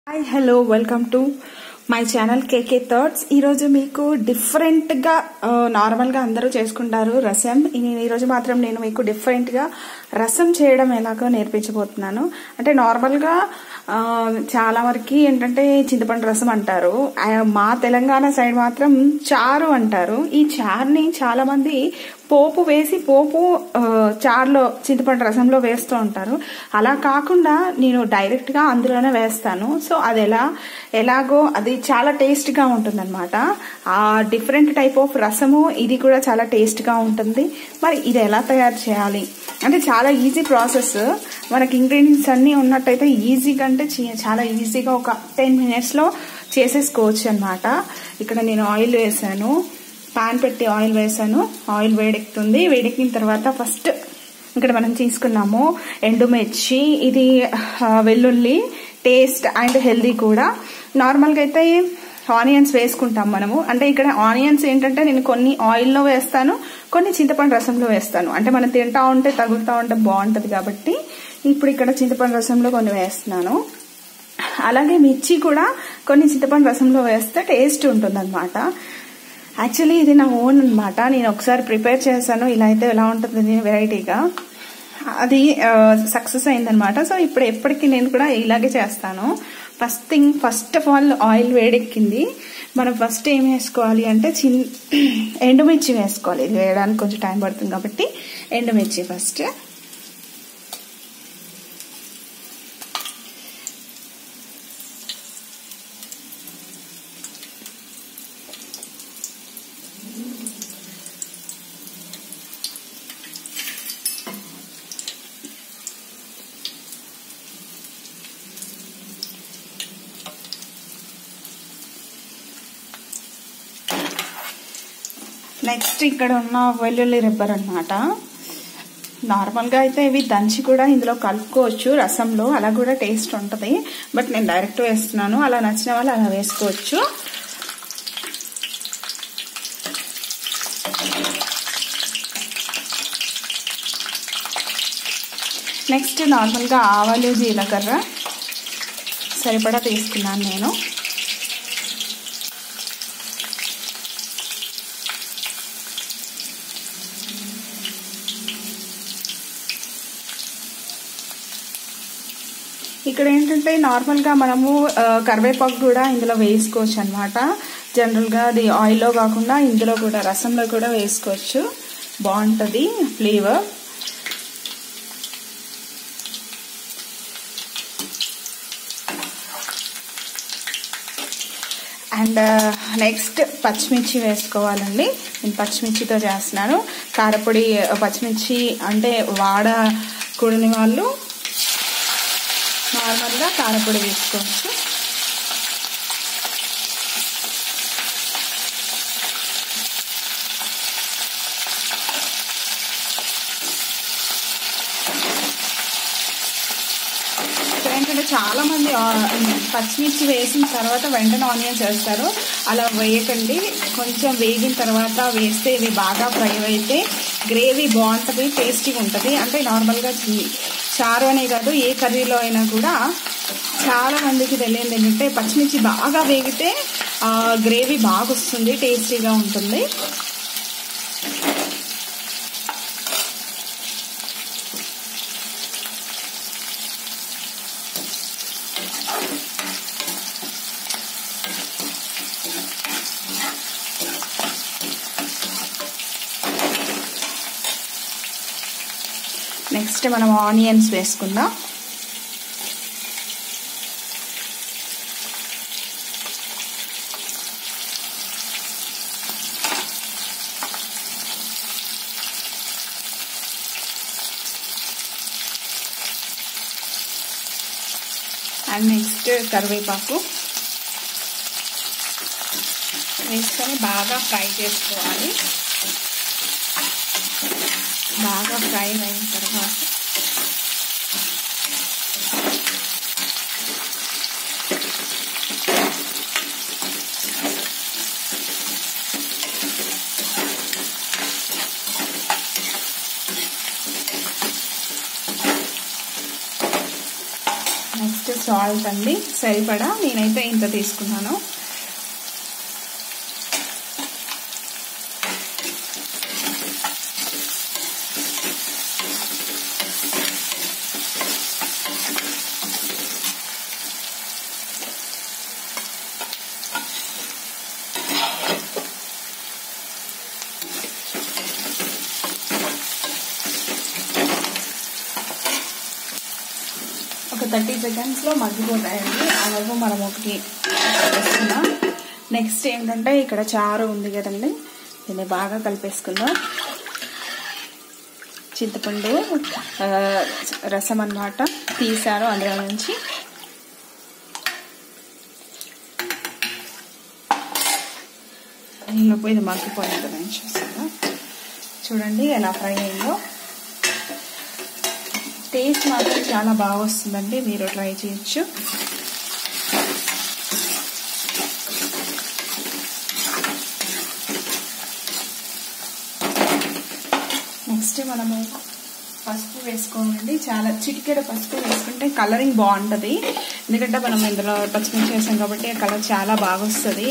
hi hello welcome to my channel KK thirds ఈరోజు మీకు డిఫరెంట్గా నార్మల్గా అందరూ చేసుకుంటారు రసం ఈ- ఈరోజు మాత్రం నేను మీకు డిఫరెంట్గా రసం చేయడం ఎలాగో నేర్పించబోతున్నాను అంటే నార్మల్గా ఆ, చాలా వరకు ఏంటంటే చింతపండు రసం అంటారు ఆ, మా తెలంగాణ సైడ్ మాత్రం చారు అంటారు ఈ చారుని చాలా మంది పోపు వేసి పోపు ఆ, చారులో చింతపండు రసంలో వేస్తూ ఉంటారు అలా కాకుండా నేను డైరెక్ట్ గా అందులోనే వేస్తాను సో అది ఎలా ఎలాగో అది చాలా టేస్ట్ గా ఉంటుందన్నమాట ఆ డిఫరెంట్ టైప్ ఆఫ్ రసము ఇది కూడా చాలా టేస్ట్ గా ఉంటుంది మరి ఇది ఎలా తయారు చేయాలి అంటే చాలా ఈజీ ప్రాసెస్ మనకి ఇంగ్రీడియంట్స్ అన్నీ ఉన్నట్టయితే ఈజీగా అంటే చీ- చాలా ఈజీగా ఒక టెన్ మినిట్స్లో చేసేసుకోవచ్చు అనమాట ఇక్కడ నేను ఆయిల్ వేసాను పాన్ పెట్టి ఆయిల్ వేసాను ఆయిల్ వేడెక్కుతుంది వేడెక్కిన తర్వాత ఫస్ట్ ఇక్కడ మనం తీసుకున్నాము ఎండుమిర్చి ఇది ఆ, వెల్లుల్లి టేస్ట్ అండ్ హెల్దీ కూడా నార్మల్గా అయితే ఆనియన్స్ వేసుకుంటాం మనము అంటే ఇక్కడ ఆనియన్స్ ఏంటంటే నేను కొన్ని ఆయిల్లో వేస్తాను కొన్ని చింతపండు రసంలో వేస్తాను అంటే మనం తింటా ఉంటే తగులుతూ ఉంటే బాగుంటుంది కాబట్టి ఇప్పుడు ఇక్కడ చింతపండు రసంలో కొన్ని వేస్తున్నాను అలాగే మిర్చి కూడా కొన్ని చింతపండు రసంలో వేస్తే టేస్ట్ ఉంటుందన్నమాట యాక్చువల్లీ ఇది నా ఓన్ అనమాట నేను ఒకసారి ప్రిపేర్ చేశాను ఇలా అయితే ఎలా ఉంటుంది వెరైటీగా అది సక్సెస్ అయిందనమాట సో ఇప్పుడు ఎప్పటికీ నేను కూడా ఇలాగే చేస్తాను first thing first of all oil వేడెక్కింది మనం ఫస్ట్ ఏం వేసుకోవాలి అంటే చిన్ ఎండుమిర్చి వేసుకోవాలి ఇది వేయడానికి కొంచెం టైం పడుతుంది కాబట్టి ఎండుమిర్చి ఫస్ట్ నెక్స్ట్ ఇక్కడ ఉన్న వెల్లుల్లి రిబ్బర్ అనమాట నార్మల్గా అయితే ఇవి దంచి కూడా ఇందులో కలుపుకోవచ్చు రసంలో అలా కూడా టేస్ట్ ఉంటుంది బట్ నేను డైరెక్ట్ వేస్తున్నాను అలా నచ్చిన వాళ్ళు అలా వేసుకోవచ్చు నెక్స్ట్ నార్మల్గా ఆవాలు జీలకర్ర సరిపడా తీసుకున్నాను నేను ఇక్కడ ఏంటంటే నార్మల్గా మనము ఆ, కరివేపాకు కూడా ఇందులో వేసుకోవచ్చు అనమాట జనరల్గా అది ఆయిల్లో కాకుండా ఇందులో కూడా రసంలో కూడా వేసుకోవచ్చు బాగుంటుంది ఫ్లేవర్ అండ్ నెక్స్ట్ పచ్చిమిర్చి వేసుకోవాలండి నేను పచ్చిమిర్చితో చేస్తున్నాను కారపొడి పచ్చిమిర్చి అంటే వాడకూడని వాళ్ళు నార్మల్గా కారపొడి వేసుకోవచ్చు ఇక్కడ ఏంటంటే చాలా మంది ఆ- పచ్చిమిర్చి వేసిన తర్వాత వెంటనే ఆనియన్స్ వేస్తారు అలా వేయకండి కొంచెం వేగిన తర్వాత వేస్తే ఇవి బాగా ఫ్రై అయితే గ్రేవీ బాగుంటుంది టేస్టీగా ఉంటుంది అంటే నార్మల్గా చి- చారు అనే కాదు ఏ కర్రీలో అయినా కూడా చాలా మందికి తెలియదు ఏంటంటే పచ్చిమిర్చి బాగా వేగితే ఆ గ్రేవీ బాగా వస్తుంది టేస్టీగా ఉంటుంది నెక్స్ట్ మనం ఆనియన్స్ వేసుకుందాం అండ్ నెక్స్ట్ కరివేపాకు వేసుకొని బాగా ఫ్రై చేసుకోవాలి బాగా ఫ్రై అయిన తర్వాత నెక్స్ట్ సాల్ట్ సాల్ట్ అండి సరిపడా నేనైతే ఇంత తీసుకున్నాను ఒక థర్టీ సెకండ్స్లో మగ్గిపోతాయండి అలాగే మనం ఒకటి వేసుకుందాం నెక్స్ట్ ఏంటంటే ఇక్కడ చారు ఉంది కదండి దీన్ని బాగా కలిపేసుకుందాం చింతపండు రసం అన్నమాట తీసాను అందులో నుంచి దీనిలోపు ఇది మగ్గిపోయింది నేను చూస్తాను చూడండి ఎలా ఫ్రై అయిందో టేస్ట్ మాత్రం చాలా బాగా వస్తుందండి మీరు ట్రై చేయొచ్చు నెక్స్ట్ మనము పసుపు వేసుకోవాలండి చాలా చిటికెడ పసుపు వేసుకుంటే కలరింగ్ బాగుంటుంది ఎందుకంటే మనం ఇందులో పచ్చిమిర్చి వేసాం కాబట్టి ఆ కలర్ చాలా బాగా వస్తుంది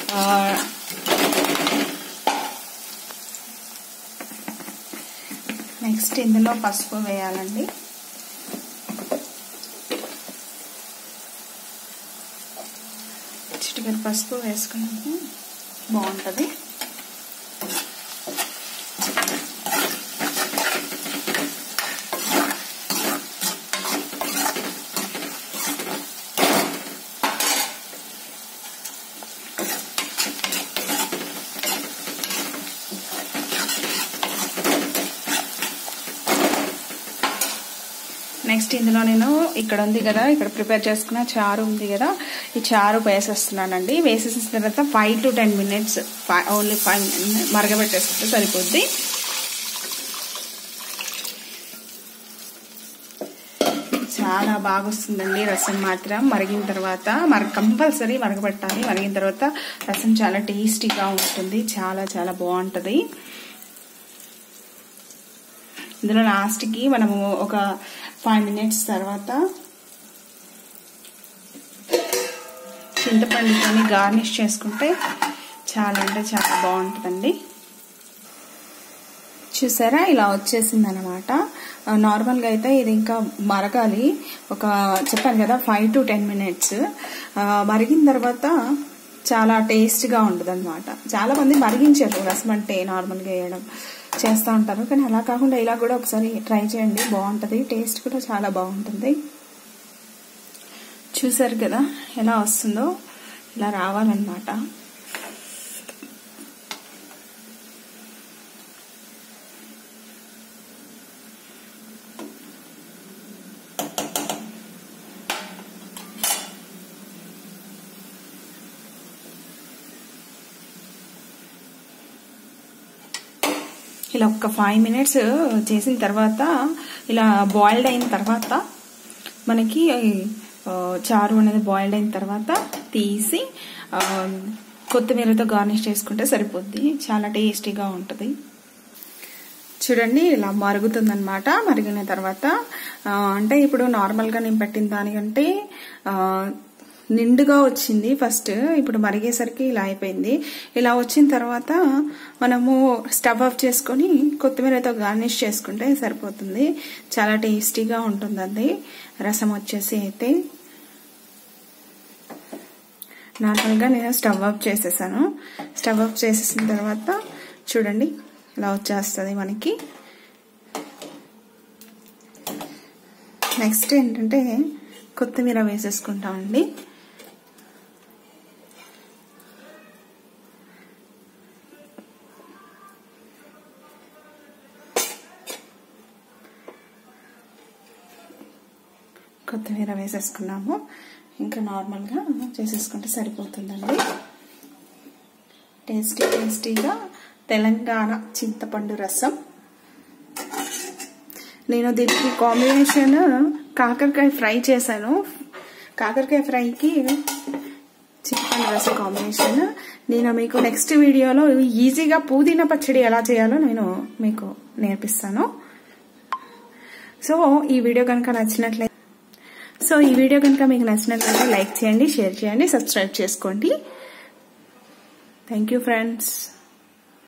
నెక్స్ట్ ఇందులో పసుపు వేయాలండి చిటికెడు పసుపు వేసుకున్నాము బాగుంటుంది నెక్స్ట్ ఇందులో నేను ఇక్కడ ఉంది కదా ఇక్కడ ప్రిపేర్ చేసుకున్న చారు ఉంది కదా ఈ చారు వేసేస్తున్నానండి వేసేసిన తర్వాత five to ten minutes only five మరగబెట్టేసుకుంటే సరిపోద్ది చాలా బాగా వస్తుందండి రసం మాత్రం మరిగిన తర్వాత మర కంపల్సరీ మరగబెట్టాలి మరిగిన తర్వాత రసం చాలా టేస్టీగా ఉంటుంది చాలా చాలా బాగుంటుంది ఇందులో లాస్ట్కి మనము ఒక ఫైవ్ మినిట్స్ తర్వాత చింతపండుతోని గార్నిష్ చేసుకుంటే చాలా అంటే చాలా బాగుంటుందండి చూసారా ఇలా వచ్చేసింది అనమాట నార్మల్గా అయితే ఇది ఇంకా మరగాలి ఒక చెప్పాను కదా ఫైవ్ టు టెన్ మినిట్స్ మరిగిన తర్వాత చాలా టేస్ట్గా ఉంటుంది అనమాట చాలా మంది మరిగించారు రసం అంటే నార్మల్గా వేయడం చేస్తూ ఉంటారు కానీ అలా కాకుండా ఇలా కూడా ఒకసారి ట్రై చేయండి బాగుంటుంది టేస్ట్ కూడా చాలా బాగుంటుంది చూసారు కదా ఎలా వస్తుందో ఇలా రావాలన్నమాట ఇలా ఒక ఫైవ్ మినిట్స్ చేసిన తర్వాత ఇలా బాయిల్డ్ అయిన తర్వాత మనకి చారు అనేది బాయిల్డ్ అయిన తర్వాత తీసి కొత్తిమీరతో గార్నిష్ చేసుకుంటే సరిపోద్ది చాలా టేస్టీగా ఉంటుంది చూడండి ఇలా మరుగుతుందనమాట మరిగిన తర్వాత అంటే ఇప్పుడు నార్మల్గా నేను పెట్టిన దానికంటే నిండుగా వచ్చింది ఫస్ట్ ఇప్పుడు మరిగేసరికి ఇలా అయిపోయింది ఇలా వచ్చిన తర్వాత మనము స్టవ్ ఆఫ్ చేసుకొని కొత్తిమీరతో గార్నిష్ చేసుకుంటే సరిపోతుంది చాలా టేస్టీగా ఉంటుందండి రసం వచ్చేసి అయితే నార్మల్గా నేను స్టవ్ ఆఫ్ చేసేసాను స్టవ్ ఆఫ్ చేసేసిన తర్వాత చూడండి ఇలా వచ్చేస్తుంది మనకి నెక్స్ట్ ఏంటంటే కొత్తిమీర వేసేసుకుంటామండి కొత్తిమీర వేసేసుకున్నాము ఇంకా నార్మల్గా చేసేసుకుంటే సరిపోతుందండి టేస్టీ టేస్టీగా తెలంగాణ చింతపండు రసం నేను దీనికి కాంబినేషన్ కాకరకాయ ఫ్రై చేశాను కాకరకాయ ఫ్రైకి చింతపండు రసం కాంబినేషన్ నేను మీకు నెక్స్ట్ వీడియోలో ఈజీగా పుదీనా పచ్చడి ఎలా చేయాలో నేను మీకు నేర్పిస్తాను సో ఈ వీడియో కనుక నచ్చినట్లయితే సో ఈ వీడియో కనుక మీకు నచ్చినట్లయితే లైక్ చేయండి షేర్ చేయండి సబ్స్క్రైబ్ చేసుకోండి థ్యాంక్ యూ ఫ్రెండ్స్